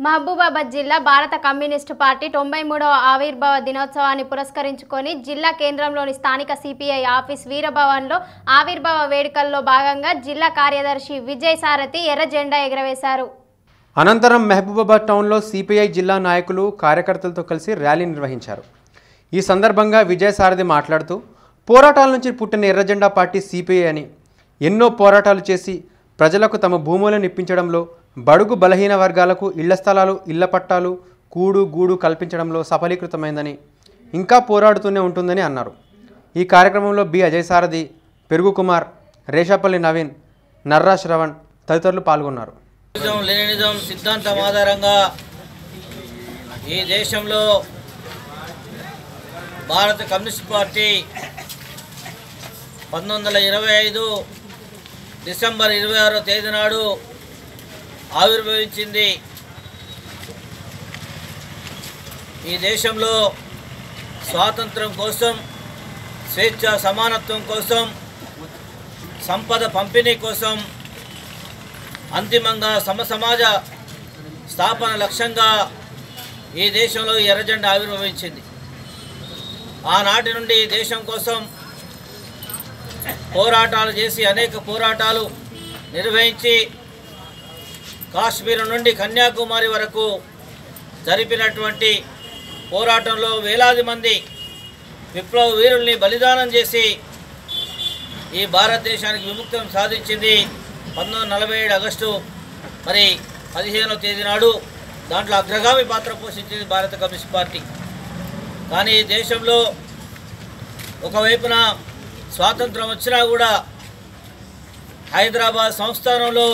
మహబూబాబాద్ జిల్లా భారత communist party తొంభై మూడవ ఆవిర్భావ దినోత్సవాన్ని పురస్కరించుకొని జిల్లా కేంద్రంలోని స్థానిక సిపిఐ ఆఫీస్ వీరభవన్లో ఆవిర్భావ వేడుకల్లో భాగంగా జిల్లా కార్యదర్శి విజయ్ సారథి ఎర్ర జెండా ఎగరవేశారు అనంతరం మహబూబాబాద్ టౌన్లో సిపిఐ జిల్లా నాయకులు కార్యకర్తలతో కలిసి ర్యాలీ నిర్వహించారు ఈ సందర్భంగా విజయసారథి మాట్లాడుతూ పోరాటాల నుంచి పుట్టిన ఎర్రజెండా పార్టీ సిపిఐ అని ఎన్నో పోరాటాలు చేసి ప్రజలకు తమ భూములను ఇప్పించడంలో బడుగు బలహీన వర్గాలకు ఇళ్ల స్థలాలు ఇళ్ల పట్టాలు కూడు గూడు కల్పించడంలో సఫలీకృతమైందని ఇంకా పోరాడుతూనే ఉంటుందని అన్నారు ఈ కార్యక్రమంలో బి అజయ్ సారథి పెరుగు కుమార్ రేషాపల్లి నవీన్ నర్రా శ్రవణ్ తదితరులు పాల్గొన్నారు నిజం లెనినిజం సిద్ధాంతం ఆధారంగా ఈ దేశంలో భారత కమ్యూనిస్ట్ పార్టీ పంతొమ్మిది వందల ఇరవై ఐదు డిసెంబర్ ఇరవై ఆరో తేదీ నాడు ఆవిర్భవించింది ఈ దేశంలో స్వాతంత్రం కోసం స్వేచ్ఛ సమానత్వం కోసం సంపద పంపిణీ కోసం అంతిమంగా సమసమాజ స్థాపన లక్ష్యంగా ఈ దేశంలో ఈ ఎర్రజెండా ఆవిర్భవించింది ఆనాటి నుండి ఈ దేశం కోసం పోరాటాలు చేసి అనేక పోరాటాలు నిర్వహించి కాశ్మీర్ నుండి కన్యాకుమారి వరకు జరిపినటువంటి పోరాటంలో వేలాది మంది విప్లవ వీరుల్ని బలిదానం చేసి ఈ భారతదేశానికి విముక్తం సాధించింది పంతొమ్మిది వందల నలభై ఏడు ఆగస్టు మరి పదిహేనో తేదీ నాడు దాంట్లో అగ్రగామి పాత్ర పోషించింది భారత కమ్యూనిస్ట్ పార్టీ కానీ ఈ దేశంలో ఒకవైపున స్వాతంత్రం వచ్చినా కూడా హైదరాబాద్ సంస్థానంలో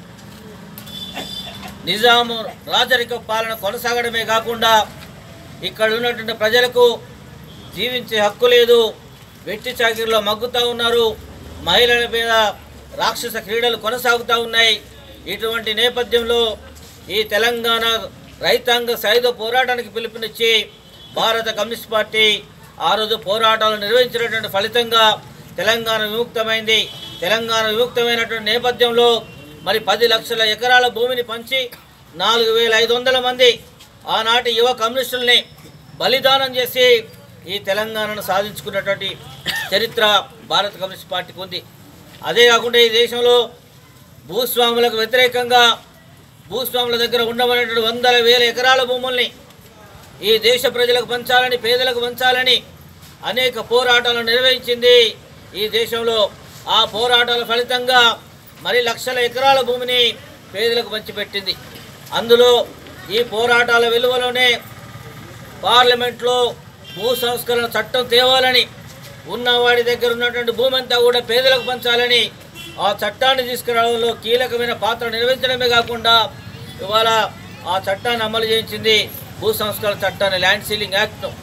నిజాము రాజరిక పాలన కొనసాగడమే కాకుండా ఇక్కడ ఉన్నటువంటి ప్రజలకు జీవించే హక్కు లేదు వెట్టి చాకిరిలో మగ్గుతూ ఉన్నారు మహిళల మీద రాక్షస క్రీడలు కొనసాగుతూ ఉన్నాయి ఇటువంటి నేపథ్యంలో ఈ తెలంగాణ రైతాంగ సాయుధ పోరాటానికి పిలుపునిచ్చి భారత కమ్యూనిస్ట్ పార్టీ ఆ రోజు పోరాటాలు నిర్వహించినటువంటి ఫలితంగా తెలంగాణ విముక్తమైంది తెలంగాణ విముక్తమైనటువంటి నేపథ్యంలో మరి పది లక్షల ఎకరాల భూమిని పంచి నాలుగు వేల ఐదు వందల మంది ఆనాటి యువ కమ్యూనిస్టుల్ని బలిదానం చేసి ఈ తెలంగాణను సాధించుకున్నటువంటి చరిత్ర భారత కమ్యూనిస్ట్ పార్టీకి ఉంది అదే కాకుండా ఈ దేశంలో భూస్వాములకు వ్యతిరేకంగా భూస్వాముల దగ్గర ఉండమనేటువంటి వందల వేల ఎకరాల భూముల్ని ఈ దేశ ప్రజలకు పంచాలని పేదలకు పంచాలని అనేక పోరాటాలు నిర్వహించింది ఈ దేశంలో ఆ పోరాటాల ఫలితంగా మరి లక్షల ఎకరాల భూమిని పేదలకు పంచిపెట్టింది అందులో ఈ పోరాటాల విలువలోనే పార్లమెంట్లో భూ సంస్కరణ చట్టం తేవాలని ఉన్నవాడి దగ్గర ఉన్నటువంటి భూమి అంతా కూడా పేదలకు పంచాలని ఆ చట్టాన్ని తీసుకురావడంలో కీలకమైన పాత్ర నిర్వహించడమే కాకుండా ఇవాళ ఆ చట్టాన్ని అమలు చేయించింది భూ సంస్కరణ చట్టాన్ని ల్యాండ్ సీలింగ్ యాక్ట్ను